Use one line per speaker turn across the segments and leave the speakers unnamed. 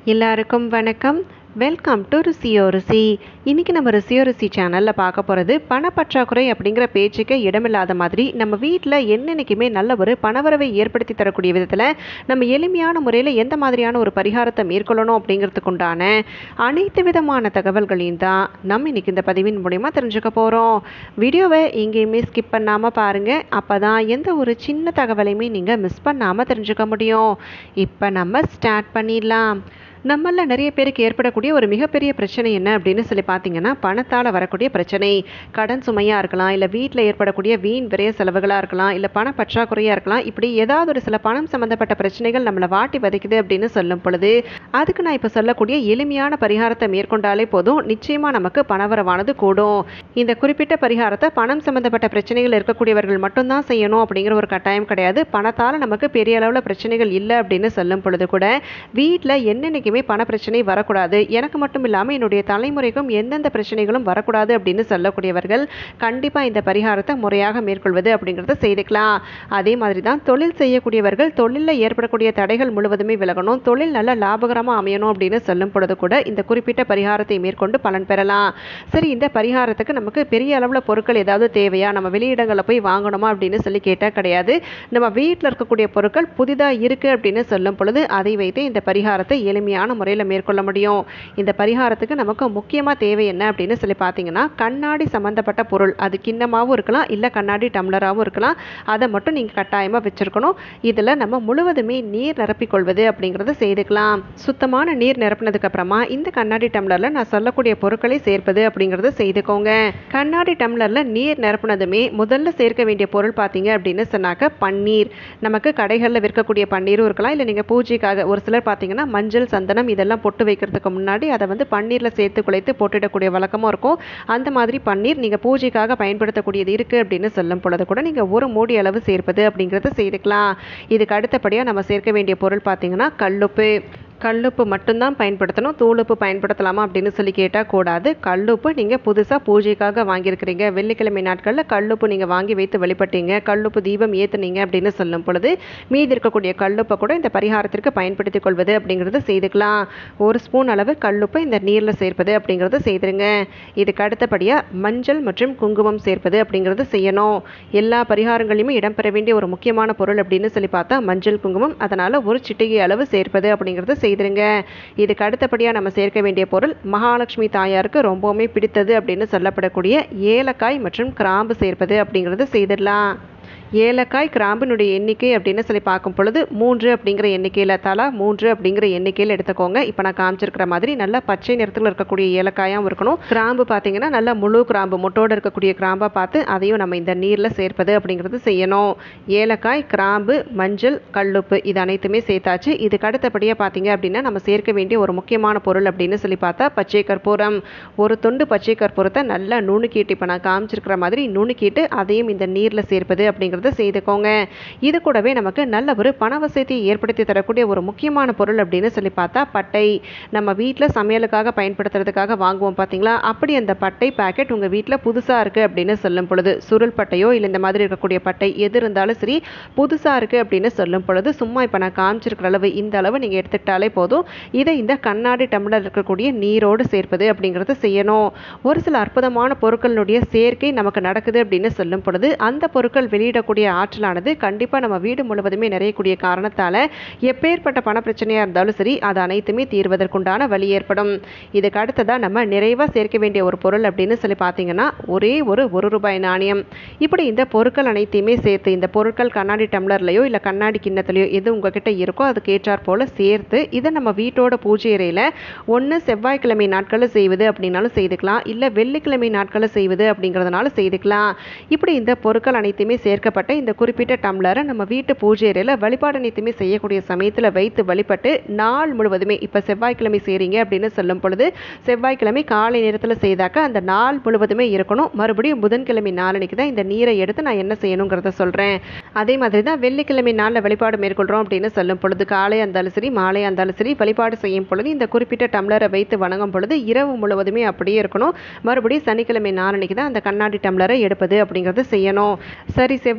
எல்லாருக்கும் வணக்கம் welcome to ருசியோ ருசி இன்றைக்கி நம்ம ருசியோ ருசி சேனலில் பார்க்க போகிறது பணப்பற்றாக்குறை அப்படிங்கிற பேச்சுக்கு இடமில்லாத மாதிரி நம்ம வீட்டில் என்னென்னைக்குமே நல்ல ஒரு பணவரவை ஏற்படுத்தி தரக்கூடிய விதத்தில் நம்ம எளிமையான முறையில் எந்த மாதிரியான ஒரு பரிகாரத்தை மேற்கொள்ளணும் அப்படிங்கிறதுக்கு உண்டான அனைத்து விதமான தகவல்களையும் தான் நம்ம இன்றைக்கி இந்த பதிவின் மூலயமா தெரிஞ்சுக்க போகிறோம் வீடியோவை எங்கேயுமே ஸ்கிப் பண்ணாமல் பாருங்கள் அப்போ தான் எந்த ஒரு சின்ன தகவலையுமே நீங்கள் மிஸ் பண்ணாமல் தெரிஞ்சுக்க முடியும் இப்போ நம்ம ஸ்டார்ட் பண்ணிடலாம் நம்மள நிறைய பேருக்கு ஏற்படக்கூடிய ஒரு மிகப்பெரிய பிரச்சனை என்ன அப்படின்னு சொல்லி பார்த்தீங்கன்னா பணத்தால் வரக்கூடிய பிரச்சனை கடன் சுமையாக இருக்கலாம் இல்லை வீட்டில் ஏற்படக்கூடிய வீண் விரைய செலவுகளாக இருக்கலாம் இல்லை பண பற்றாக்குறையாக இருக்கலாம் இப்படி ஏதாவது ஒரு சில பணம் சம்மந்தப்பட்ட பிரச்சனைகள் நம்மளை வாட்டி வதைக்குது அப்படின்னு சொல்லும் பொழுது அதுக்கு நான் இப்போ சொல்லக்கூடிய எளிமையான பரிகாரத்தை மேற்கொண்டாலே போதும் நிச்சயமாக நமக்கு பணவரவானது கூடும் இந்த குறிப்பிட்ட பரிகாரத்தை பணம் சம்மந்தப்பட்ட பிரச்சனைகள் இருக்கக்கூடியவர்கள் மட்டும்தான் செய்யணும் அப்படிங்கிற ஒரு கட்டாயம் கிடையாது பணத்தால் நமக்கு பெரிய அளவில் பிரச்சனைகள் இல்லை அப்படின்னு சொல்லும் பொழுது கூட வீட்டில் என்னென்னைக்குமே பண பிரச்சனை வரக்கூடாது எனக்கு மட்டும் இல்லாமல் என்னுடைய தலைமுறைக்கும் எந்தெந்த பிரச்சனைகளும் வரக்கூடாது அப்படின்னு சொல்லக்கூடியவர்கள் கண்டிப்பாக இந்த பரிகாரத்தை முறையாக மேற்கொள்வது அப்படிங்கிறத செய்துக்கலாம் அதே மாதிரி தான் தொழில் செய்யக்கூடியவர்கள் தொழிலில் ஏற்படக்கூடிய தடைகள் முழுவதுமே விலகணும் தொழில் நல்ல லாபகரமாக அமையணும் அப்படின்னு சொல்லும் பொழுது கூட இந்த குறிப்பிட்ட பரிகாரத்தை மேற்கொண்டு பலன் பெறலாம் சரி இந்த பரிகாரத்துக்கு நமக்கு பெரிய அளவில் பொருட்கள் ஏதாவது தேவையா நம்ம வெளியிடங்களில் போய் வாங்கணுமா அப்படின்னு சொல்லி கேட்டால் கிடையாது நம்ம வீட்டில் இருக்கக்கூடிய பொருட்கள் புதிதாக இருக்குது அப்படின்னு சொல்லும் பொழுது அதை வைத்து இந்த பரிகாரத்தை எளிமையான முறையில் மேற்கொள்ள முடியும் இந்த பரிகாரத்துக்கு நமக்கு முக்கியமாக தேவை என்ன அப்படின்னு சொல்லி பார்த்தீங்கன்னா கண்ணாடி சம்மந்தப்பட்ட பொருள் அது கிண்ணமாகவும் இருக்கலாம் இல்லை கண்ணாடி டம்ளராகவும் இருக்கலாம் அதை மட்டும் நீங்கள் கட்டாயமாக வச்சுருக்கணும் இதில் நம்ம முழுவதுமே நீர் நிரப்பிக்கொள்வது அப்படிங்கிறத செய்துக்கலாம் சுத்தமான நீர் நிரப்பினதுக்கு அப்புறமா இந்த கண்ணாடி டம்ளரில் நான் சொல்லக்கூடிய பொருட்களை சேர்ப்பது அப்படிங்கிறத செய்துக்கோங்க கண்ணாடி டம்ளரில் நீர் நிரப்புனதுமே முதல்ல சேர்க்க வேண்டிய பொருள் பார்த்தீங்க அப்படின்னு சொன்னாக்க பன்னீர் நமக்கு கடைகளில் விற்கக்கூடிய பன்னீரும் இருக்கலாம் இல்லை நீங்கள் பூஜைக்காக ஒரு சிலர் பார்த்தீங்கன்னா மஞ்சள் சந்தனம் இதெல்லாம் பொட்டு வைக்கிறதுக்கு முன்னாடி அதை வந்து பன்னீரில் சேர்த்து குழைத்து போட்டுடக்கூடிய வழக்கமும் இருக்கும் அந்த மாதிரி பன்னீர் நீங்கள் பூஜைக்காக பயன்படுத்தக்கூடியது இருக்குது அப்படின்னு சொல்லும் பொழுது கூட நீங்கள் ஒரு மூடி அளவு சேர்ப்பது அப்படிங்கிறத செய்துக்கலாம் இதுக்கு அடுத்தபடியாக நம்ம சேர்க்க வேண்டிய பொருள் பார்த்தீங்கன்னா கல்லுப்பு கல்லுப்பு மட்டும்தான் பயன்படுத்தணும் தூளுப்பு பயன்படுத்தலாமா அப்படின்னு சொல்லி கேட்டால் கூடாது கல்லுப்பு நீங்கள் புதுசாக பூஜைக்காக வாங்கியிருக்கிறீங்க வெள்ளிக்கிழமை நாட்களில் கல்லுப்பு நீங்கள் வாங்கி வைத்து வழிபட்டீங்க கல்லுப்பு தீபம் ஏற்றுனீங்க அப்படின்னு சொல்லும் பொழுது மீதி இருக்கக்கூடிய கல்லுப்பை கூட இந்த பரிகாரத்திற்கு பயன்படுத்திக் கொள்வது அப்படிங்கிறத செய்துக்கலாம் ஒரு ஸ்பூன் அளவு கல்லுப்பை இந்த நீரில் சேர்ப்பது அப்படிங்கிறத செய்திருங்க இதுக்கு அடுத்தபடியாக மஞ்சள் மற்றும் குங்குமம் சேர்ப்பது அப்படிங்கிறது செய்யணும் எல்லா பரிகாரங்களையுமே இடம்பெற வேண்டிய ஒரு முக்கியமான பொருள் அப்படின்னு சொல்லி பார்த்தா மஞ்சள் குங்குமம் அதனால் ஒரு சிட்டிகை அளவு சேர்ப்பது அப்படிங்கிறத செய்திருங்க இதுக்கு அடுத்தபடியாக நம்ம சேர்க்க வேண்டிய பொருள் மகாலட்சுமி தாயாருக்கு ரொம்பவுமே பிடித்தது அப்படின்னு சொல்லப்படக்கூடிய ஏலக்காய் மற்றும் கிராம்பு சேர்ப்பது அப்படிங்கிறது செய்திடலாம் ஏலக்காய் கிராம்பினுடைய எண்ணிக்கை அப்படின்னு சொல்லி பார்க்கும் பொழுது மூன்று அப்படிங்கிற எண்ணிக்கையில் தலா மூன்று அப்படிங்கிற எண்ணிக்கையில் எடுத்துக்கோங்க இப்போ நான் காமிச்சிருக்கிற மாதிரி நல்லா பச்சை நிறத்தில் இருக்கக்கூடிய ஏலக்காயாகவும் இருக்கணும் கிராம்பு பார்த்தீங்கன்னா நல்லா முழு கிராம்பு மொட்டோடு இருக்கக்கூடிய கிராம்பாக பார்த்து அதையும் நம்ம இந்த நீரில் சேர்ப்பது அப்படிங்கிறது செய்யணும் ஏலக்காய் கிராம்பு மஞ்சள் கல்லுப்பு இது அனைத்துமே சேர்த்தாச்சு இதுக்கு அடுத்தபடியாக பார்த்தீங்க அப்படின்னா நம்ம சேர்க்க வேண்டிய ஒரு முக்கியமான பொருள் அப்படின்னு சொல்லி பார்த்தா பச்சை கற்பூரம் ஒரு துண்டு பச்சை கற்பூரத்தை நல்லா நுணுக்கிட்டு இப்போ நான் காமிச்சிருக்கிற மாதிரி நுணுக்கிட்டு அதையும் இந்த நீரில் சேர்ப்பது அப்படிங்கிறது செய்துக்கோங்க இது கூடவே நமக்கு நல்ல ஒரு பண வசதியை ஏற்படுத்தி தரக்கூடிய ஒரு முக்கியமான பொருள் அப்படின்னு சொல்லி பார்த்தா பட்டை நம்ம வீட்டில் சமையலுக்காக பயன்படுத்துறதுக்காக வாங்குவோம் பார்த்தீங்களா அப்படி அந்த பட்டை பேக்கெட் உங்கள் வீட்டில் புதுசாக இருக்குது அப்படின்னு சொல்லும் பொழுது சுருள் பட்டையோ இல்லை இந்த மாதிரி இருக்கக்கூடிய பட்டை எது இருந்தாலும் சரி புதுசாக இருக்குது அப்படின்னு சொல்லும் பொழுது சும்மா இப்போ நான் காமிச்சிருக்கிற அளவு இந்த அளவு நீங்கள் எடுத்துக்கிட்டாலே போதும் இதை இந்த கண்ணாடி டம்ளர் இருக்கக்கூடிய நீரோடு சேர்ப்பது அப்படிங்கிறது செய்யணும் ஒரு சில அற்புதமான பொருட்களினுடைய சேர்க்கை நமக்கு நடக்குது அப்படின்னு சொல்லும் பொழுது அந்த பொருட்கள் வெளியிடக்கூடிய ஆற்றலானது கண்டிப்பாக நம்ம வீடு முழுவதுமே நிறையக்கூடிய காரணத்தால் எப்பேற்பட்ட பண பிரச்சனையாக இருந்தாலும் சரி அது அனைத்துமே தீர்வதற்குண்டான வழி ஏற்படும் இதுக்கு அடுத்ததாக நம்ம நிறைவாக சேர்க்க வேண்டிய ஒரு பொருள் அப்படின்னு சொல்லி பார்த்தீங்கன்னா ஒரே ஒரு ஒரு ரூபாய் நாணயம் இப்படி இந்த பொருட்கள் அனைத்தையுமே சேர்த்து இந்த பொருட்கள் கண்ணாடி டம்ளர்லையோ இல்லை கண்ணாடி கிண்ணத்துலையோ எது உங்ககிட்ட இருக்கோ அதுக்கு ஏற்றாற் போல் சேர்த்து இதை நம்ம வீட்டோட பூஜை அறையில் ஒன்று செவ்வாய்க்கிழமை நாட்களில் செய்வது அப்படின்னாலும் செய்துக்கலாம் இல்லை வெள்ளிக்கிழமை நாட்களில் செய்வது அப்படிங்கிறதுனால செய்துக்கலாம் இப்படி இந்த பொருட்கள் அனைத்துமே சேர்க்கப்பட்ட இந்த குறிப்பிட்ட டம்ளரை நம்ம வீட்டு பூஜை அறையில் வழிபாடு அனைத்துமே செய்யக்கூடிய சமயத்தில் வைத்து வழிபட்டு நாள் முழுவதுமே இப்போ செவ்வாய்க்கிழமை செய்கிறீங்க அப்படின்னு சொல்லும் பொழுது செவ்வாய்க்கிழமை காலை நேரத்தில் செய்தாக்க அந்த நாள் முழுவதுமே இருக்கணும் மறுபடியும் புதன்கிழமை நாளன்னைக்கு தான் இந்த நீரை எடுத்து நான் என்ன செய்யணுங்கிறத சொல்கிறேன் அதே மாதிரி தான் வெள்ளிக்கிழமை நாளில் வழிபாடு மேற்கொள்கிறோம் அப்படின்னு சொல்லும் பொழுது காலை இருந்தாலும் சரி மாலை இருந்தாலும் சரி வழிபாடு செய்யும் பொழுது இந்த குறிப்பிட்ட டம்ளரை வைத்து வணங்கும் பொழுது இரவு முழுவதுமே அப்படியே இருக்கணும் மறுபடியும் சனிக்கிழமை நாளன்னைக்கு தான் அந்த கண்ணாடி டம்ளரை எடுப்பது அப்படிங்கிறது செய்யணும் சரி செவ்வாய்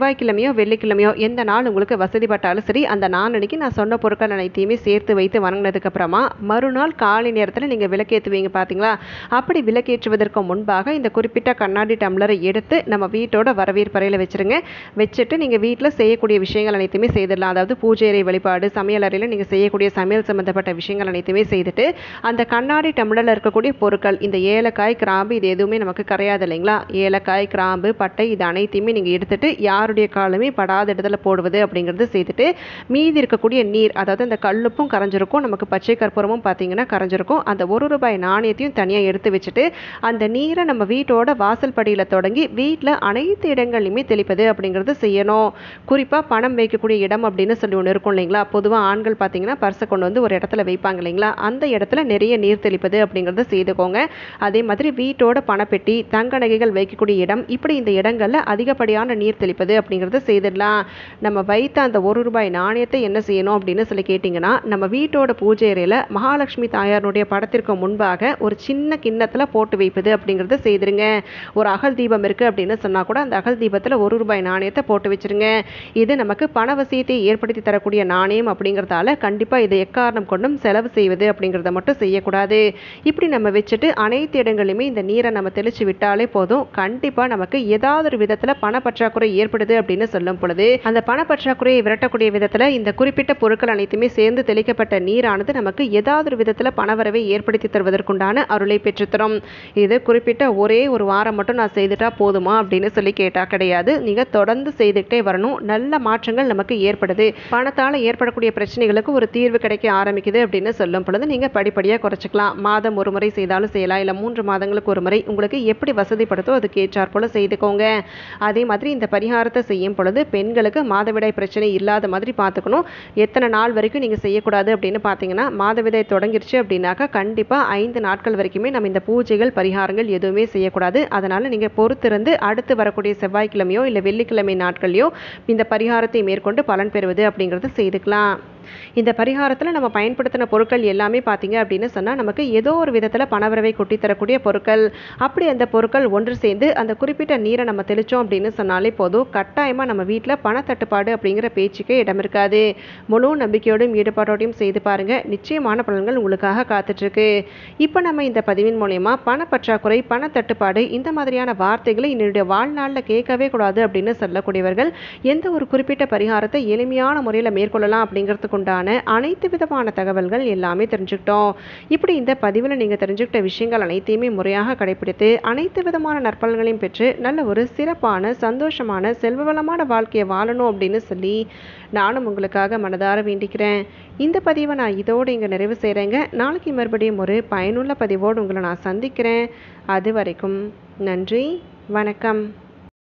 செவ்வாய்க்கிழமையோ வெள்ளிக்கிழமையோ எந்த நாள் உங்களுக்கு வசதிப்பட்டாலும் சரி அந்த நாளன்னைக்கு நான் சொன்ன பொருட்கள் அனைத்தையுமே சேர்த்து வைத்து வணங்கினதுக்கப்புறமா மறுநாள் காலை நேரத்தில் நீங்கள் விளக்கேற்றுவீங்க பார்த்தீங்களா அப்படி விளக்கேற்றுவதற்கு முன்பாக இந்த குறிப்பிட்ட கண்ணாடி டம்ளரை எடுத்து நம்ம வீட்டோட வரவேற்பறையில் வச்சுருங்க வச்சுட்டு நீங்கள் வீட்டில் செய்யக்கூடிய விஷயங்கள் அனைத்துமே செய்திடலாம் அதாவது பூஜை அறை வழிபாடு சமையல் அறையில் நீங்கள் செய்யக்கூடிய சமையல் சம்மந்தப்பட்ட விஷயங்கள் அனைத்துமே செய்துட்டு அந்த கண்ணாடி டம்ளரில் இருக்கக்கூடிய பொருட்கள் இந்த ஏலக்காய் கிராம்பு இது எதுவுமே நமக்கு கரையாது இல்லைங்களா ஏலக்காய் கிராம்பு பட்டை இது அனைத்தையுமே நீங்கள் எடுத்துட்டு யாருடைய காலுமே படாத இடத்துல போடுவது அப்படிங்கிறது செய்துட்டு மீதி இருக்கக்கூடிய நீர் அதாவது அந்த கல்லுப்பும் கரைஞ்சிருக்கும் நமக்கு பச்சை கற்பூரமும் பார்த்தீங்கன்னா கரைஞ்சிருக்கும் அந்த ஒரு ரூபாய் நாணயத்தையும் தனியாக எடுத்து வச்சுட்டு அந்த நீரை நம்ம வீட்டோட வாசல் படியில் தொடங்கி வீட்டில் அனைத்து இடங்கள்லையுமே தெளிப்பது அப்படிங்கிறது செய்யணும் குறிப்பாக பணம் வைக்கக்கூடிய இடம் அப்படின்னு சொல்லி ஒன்று இருக்கும் இல்லைங்களா பொதுவாக ஆண்கள் பார்த்தீங்கன்னா பர்ஸை கொண்டு வந்து ஒரு இடத்துல வைப்பாங்க இல்லைங்களா அந்த இடத்துல நிறைய நீர் தெளிப்பது அப்படிங்கிறத செய்துக்கோங்க அதே மாதிரி வீட்டோட பணப்பெட்டி தங்க நகைகள் வைக்கக்கூடிய இடம் இப்படி இந்த இடங்களில் அதிகப்படியான நீர் தெளிப்பது அப்படிங்கிறத செய்திடலாம் நம்ம வைத்த அந்த ஒரு ரூபாய் நாணயத்தை என்ன செய்யணும் அப்படின்னு சொல்லி கேட்டிங்கன்னா நம்ம வீட்டோட பூஜை அறையில் மகாலட்சுமி தாயாருடைய படத்திற்கு முன்பாக ஒரு சின்ன கிண்ணத்தில் போட்டு வைப்பது அப்படிங்கிறத செய்திருங்க ஒரு அகல் தீபம் இருக்குது அப்படின்னு சொன்னால் கூட அந்த அகல் தீபத்தில் ஒரு ரூபாய் நாணயத்தை போட்டு வச்சிருங்க இது நமக்கு பணவசியத்தை ஏற்படுத்தி தரக்கூடிய நாணயம் அப்படிங்கிறதால கண்டிப்பாக இதை எக்காரணம் கொண்டும் செலவு செய்வது அப்படிங்கிறத மட்டும் செய்யக்கூடாது இப்படி நம்ம வச்சுட்டு அனைத்து இடங்களிலுமே இந்த நீரை நம்ம தெளித்து விட்டாலே போதும் கண்டிப்பாக நமக்கு ஏதாவது ஒரு விதத்தில் பணப்பற்றாக்குறை ஏற்படுது அப்படின்னு சொல்லும் பொழுது அந்த பணப்பற்றாக்குறையை விரட்டக்கூடிய விதத்தில் இந்த குறிப்பிட்ட பொருட்கள் அனைத்துமே சேர்ந்து தெளிக்கப்பட்ட நீரானது நமக்கு ஏதாவது ஒரு விதத்தில் பணவரவை ஏற்படுத்தி தருவதற்குண்டான அருளை பெற்றுத்தரும் இது குறிப்பிட்ட ஒரே ஒரு வாரம் மட்டும் நான் செய்துட்டா போதுமா அப்படின்னு சொல்லி கேட்டால் கிடையாது நீங்கள் தொடர்ந்து செய்துக்கிட்டே வரணும் நல்ல மாற்றங்கள் நமக்கு ஏற்படுது பணத்தால் ஏற்படக்கூடிய பிரச்சனைகளுக்கு ஒரு தீர்வு கிடைக்க ஆரம்பிக்குது அப்படின்னு சொல்லும் பொழுது நீங்கள் படிப்படியாக குறைச்சிக்கலாம் மாதம் ஒரு முறை செய்தாலும் செய்யலாம் இல்லை மூன்று மாதங்களுக்கு ஒரு முறை உங்களுக்கு எப்படி வசதிப்படுத்தோ அதுக்கு ஏற்றாற் போல செய்துக்கோங்க அதே மாதிரி இந்த பரிகாரத்தை செய்யும் பொழுது பெண்களுக்கு மாதவிடாய் பிரச்சனை இல்லாத மாதிரி பார்த்துக்கணும் எத்தனை நாள் வரைக்கும் நீங்கள் செய்யக்கூடாது அப்படின்னு பார்த்தீங்கன்னா மாதவிடாய் தொடங்கிருச்சு அப்படின்னாக்கா கண்டிப்பாக ஐந்து நாட்கள் வரைக்குமே நம்ம இந்த பூஜைகள் பரிகாரங்கள் எதுவுமே செய்யக்கூடாது அதனால் நீங்கள் பொறுத்திருந்து அடுத்து வரக்கூடிய செவ்வாய்க்கிழமையோ இல்லை வெள்ளிக்கிழமை நாட்கள்லையோ இந்த பரிகாரத்தை மேற்கொண்டு பலன் பெறுவது அப்படிங்கிறத செய்துக்கலாம் இந்த பரிகாரத்தில் நம்ம பயன்படுத்தின பொருட்கள் எல்லாமே பார்த்தீங்க அப்படின்னு சொன்னால் நமக்கு ஏதோ ஒரு விதத்தில் பணவரவை கொட்டி தரக்கூடிய பொருட்கள் அப்படி அந்த பொருட்கள் ஒன்று சேர்ந்து அந்த குறிப்பிட்ட நீரை நம்ம தெளித்தோம் அப்படின்னு சொன்னாலே போதும் கட்டாயமாக நம்ம வீட்டில் பணத்தட்டுப்பாடு அப்படிங்கிற பேச்சுக்கே இடம் இருக்காது முழு நம்பிக்கையோடும் ஈடுபாட்டோடையும் செய்து பாருங்கள் நிச்சயமான பலன்கள் உங்களுக்காக காத்துட்ருக்கு இப்போ நம்ம இந்த பதிவின் மூலயமா பணப்பற்றாக்குறை பணத்தட்டுப்பாடு இந்த மாதிரியான வார்த்தைகளை என்னுடைய வாழ்நாளில் கேட்கவே கூடாது அப்படின்னு சொல்லக்கூடியவர்கள் எந்த ஒரு குறிப்பிட்ட பரிகாரத்தை எளிமையான முறையில் மேற்கொள்ளலாம் அப்படிங்கிறதுக்கு உண்டான அனைத்து விதமான தகவல்கள் எல்லாமே தெரிஞ்சுக்கிட்டோம் இப்படி இந்த பதிவில் நீங்கள் தெரிஞ்சுக்கிட்ட விஷயங்கள் அனைத்தையுமே முறையாக கடைபிடித்து அனைத்து விதமான நற்பலன்களையும் பெற்று நல்ல ஒரு சிறப்பான சந்தோஷமான செல்வவளமான வாழ்க்கையை வாழணும் அப்படின்னு சொல்லி நானும் உங்களுக்காக மனதார வேண்டிக்கிறேன் இந்த பதிவை நான் இதோடு இங்கே நிறைவு செய்கிறேங்க நாளைக்கு மறுபடியும் ஒரு பயனுள்ள பதிவோடு உங்களை நான் சந்திக்கிறேன் அது வரைக்கும் நன்றி வணக்கம்